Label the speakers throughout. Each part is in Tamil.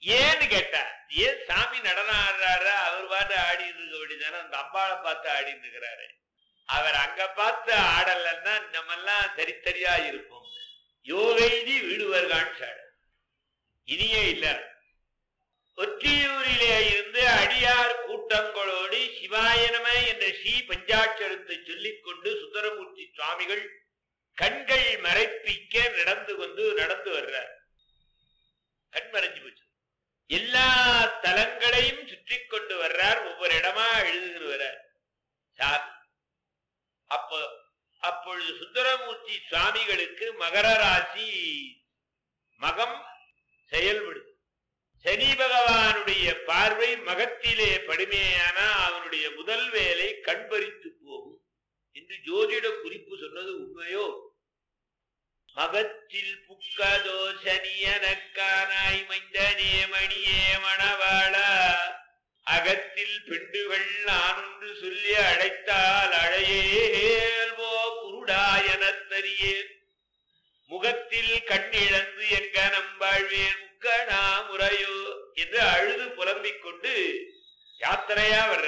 Speaker 1: ஏன்னு கேட்டா ஏன் சாமி நடனம் ஆடுறாரு அவர் பாட்டு ஆடிட்டு இருக்க வேண்டியதானே அந்த அம்பாளை பார்த்து ஆடிட்டு இருக்கிறாரு அவர் அங்க பார்த்து ஆடலன்னா நம்ம எல்லாம் தரித்தரியா இருப்போம் யோகைதி வீடுவர்கான் சாடு இனியே இல்ல ஒற்றியூரிலே இருந்து அடியார் கூட்டங்களோடு சிவாயனம என்ற ஸ்ரீ பஞ்சாட்சரத்தை சொல்லிக் கொண்டு சுந்தரமூர்த்தி சுவாமிகள் கண்கள் மறைப்பிக்க நடந்து கொண்டு நடந்து வர்றார் கண் மறைஞ்சு போச்சு எல்லா தலங்களையும் சுற்றி கொண்டு வர்றார் ஒவ்வொரு இடமா எழுதுகிற வர்றார் சாமி அப்போ அப்பொழுது சுந்தரமூர்த்தி சுவாமிகளுக்கு மகர ராசி மகம் செயல்படுது சனி பகவானுடைய பார்வை மகத்திலே படுமையானா அவனுடைய முதல் வேலை கண்பறித்து போகும் என்று ஜோதிட குறிப்பு சொன்னது உண்மையோ மகத்தில் புக்கதோ சனியனக்கானாய் மைந்தனே மணியே மணவாளா அகத்தில் பெண்டுகள் நானொன்று சொல்லி அழைத்தால் அழையேல் போ குருடாயனத்தறியே முகத்தில் கண்ணிழந்து எங்க நம்பாழ்வேன் முக்கணா முறையோ என்று அழுது புலம்பிக் கொண்டு யாத்திரையா வர்ற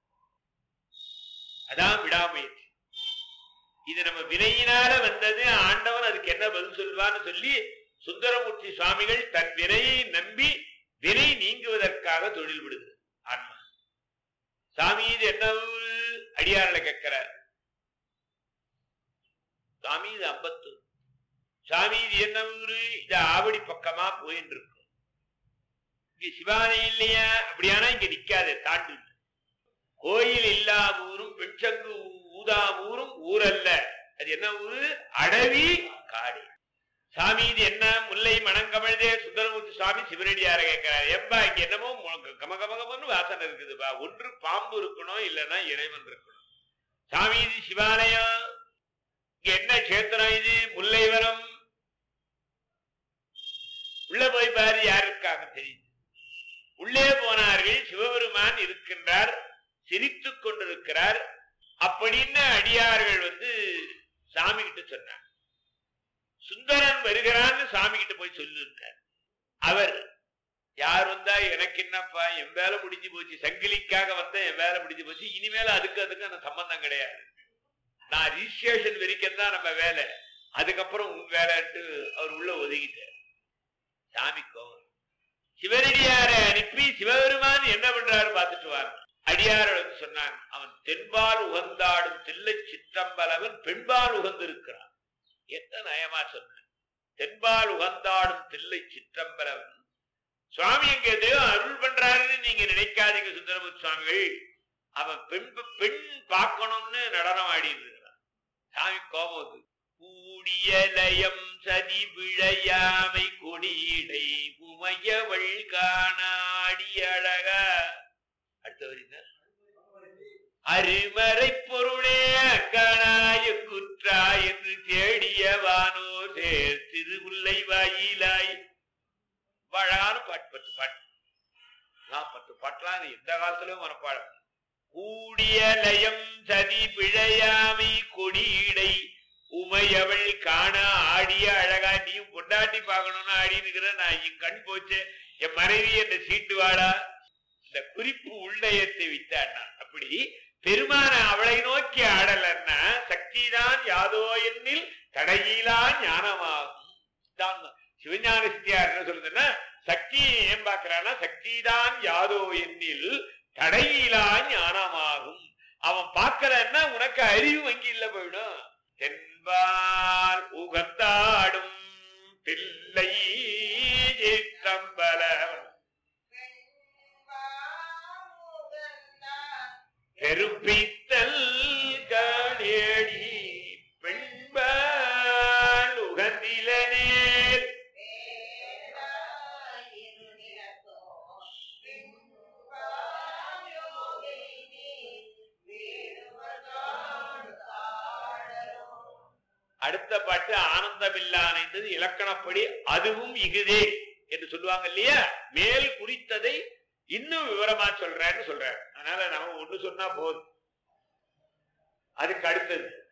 Speaker 1: அதான் விடாமுயற்சி இது நம்ம வினையினால வந்தது ஆண்டவன் அதுக்கு என்ன பதில் சொல்வான்னு சொல்லி சுந்தரமூர்த்தி சுவாமிகள் தன் வினையை நம்பி வினை நீங்குவதற்காக தொழில் விடுது ஆன்மா சாமி இது என்ன ஊரு? அடியார்ல கேட்கிறார் சாமி இது அம்பத்தூர் சாமி இது என்ன ஊரு இது ஆவடி பக்கமா போயின்னு இருக்கும் இங்க சிவாலயம் இல்லையா அப்படியானா இங்க நிக்காது தாண்டு கோயில் இல்லா ஊரும் பெண்சங்கு ஊதா ஊரும் ஊரல்ல அது என்ன ஊரு அடவி காடு சாமி இது என்ன முல்லை மணங்கமழ்தே சுந்தரமூர்த்தி சுவாமி சிவனடியார கேட்கிறார் எப்பா இங்க என்னமோ மு- கம கம கமன்னு வாசனை இருக்குதுப்பா ஒன்று பாம்பு இருக்கணும் இல்லைன்னா இறைவன் இருக்கணும் சாமி இது சிவாலயம் இங்க என்ன கஷேத்திரம் இது முல்லைவனம் உள்ள போய் பாரு யார் இருக்காங்க தெரியுது உள்ளே போனார்கள் சிவபெருமான் இருக்கின்றார் சிரித்துக் கொண்டிருக்கிறார் அப்படின்னு அடியார்கள் வந்து சாமி கிட்ட சொன்னார் சுந்தரன் வருகிறான்னு சாமி கிட்ட போய் சொல்லுன்றார் அவர் யார் வந்தா எனக்கு என்னப்பா என் வேலை முடிஞ்சு போச்சு சங்கிலிக்காக வந்த என் வேலை முடிஞ்சு போச்சு இனிமேல அதுக்கு அதுக்கு அந்த சம்பந்தம் கிடையாது நான் ரிஜிஸ்ட்ரேஷன் வரைக்கும் தான் நம்ம வேலை அதுக்கப்புறம் உன் வேலைன்ட்டு அவர் உள்ள ஒதுங்கிட்டார் சாமி கோவம் சிவனடியாரை அனுப்பி சிவபெருமான் என்ன பண்றாரு பார்த்துட்டு வாங்க அடியார் வந்து சொன்னான் அவன் தென்பால் உகந்தாடும் தில்லை சிற்றம்பலவன் பெண்பால் உகந்திருக்கிறான் என்ன நயமா சொன்னான் தென்பால் உகந்தாடும் தில்லை சிற்றம்பலவன் சுவாமி எங்க எதையோ அருள் பண்றாருன்னு நீங்க நினைக்காதீங்க சுந்தரமுத்து சுவாமிகள் அவன் பெண் பெண் பார்க்கணும்னு நடனம் ஆடி இருக்கிறான் சாமி கோபம் வந்து கூடிய லயம் சதி விழையாமை கொடியடை உமையவள் காணாடி அழகா அடுத்தவர் என்ன அருமறை பொருளே அக்கணாய குற்றா என்று தேடியவானோ சேர் திருவுல்லை வாயிலாய் அழகான பாட்டு பத்து பாட்டு நான் பத்து பாட்டுலாம் எந்த காலத்திலும் மனப்பாடம் கூடிய லயம் சதி பிழையாமை கொடியடை உமையவள் காண ஆடிய அழகா நீயும் பொண்டாட்டி பார்க்கணும்னு ஆடின்னு இருக்கிற நான் என் கண் போச்சு என் மனைவி என்ன சீட்டு வாடா இந்த குறிப்பு உள்ளயத்தை வித்தாண்ணா அப்படி பெருமான அவளை நோக்கி ஆடலன்னா சக்திதான் யாதோ எண்ணில் தடையிலா ஞானமாகும் தான் சிவஞான சித்தியார் என்ன சொல்லுதுன்னா சக்தியை ஏன் பார்க்கிறான்னா சக்திதான் யாதோ எண்ணில் தடையிலா ஞானமாகும் அவன் பார்க்கலன்னா உனக்கு அறிவு வங்கி இல்ல போயிடும் தென்பால் உகந்தாடும் பிள்ளை தம்பலவன் பெருப்பித்தல் காணேடி பெண்பால் உகந்திலனேல் அடுத்த பாட்டு ஆனந்தமில்லானது இலக்கணப்படி அதுவும் இகுதே என்று சொல்லுவாங்க இல்லையா மேல் குறித்ததை இன்னும் விவரமா சொல்றேன்னு சொல்றாரு அதனால நம்ம ஒண்ணு சொன்னா போதும் அதுக்கு அடுத்தது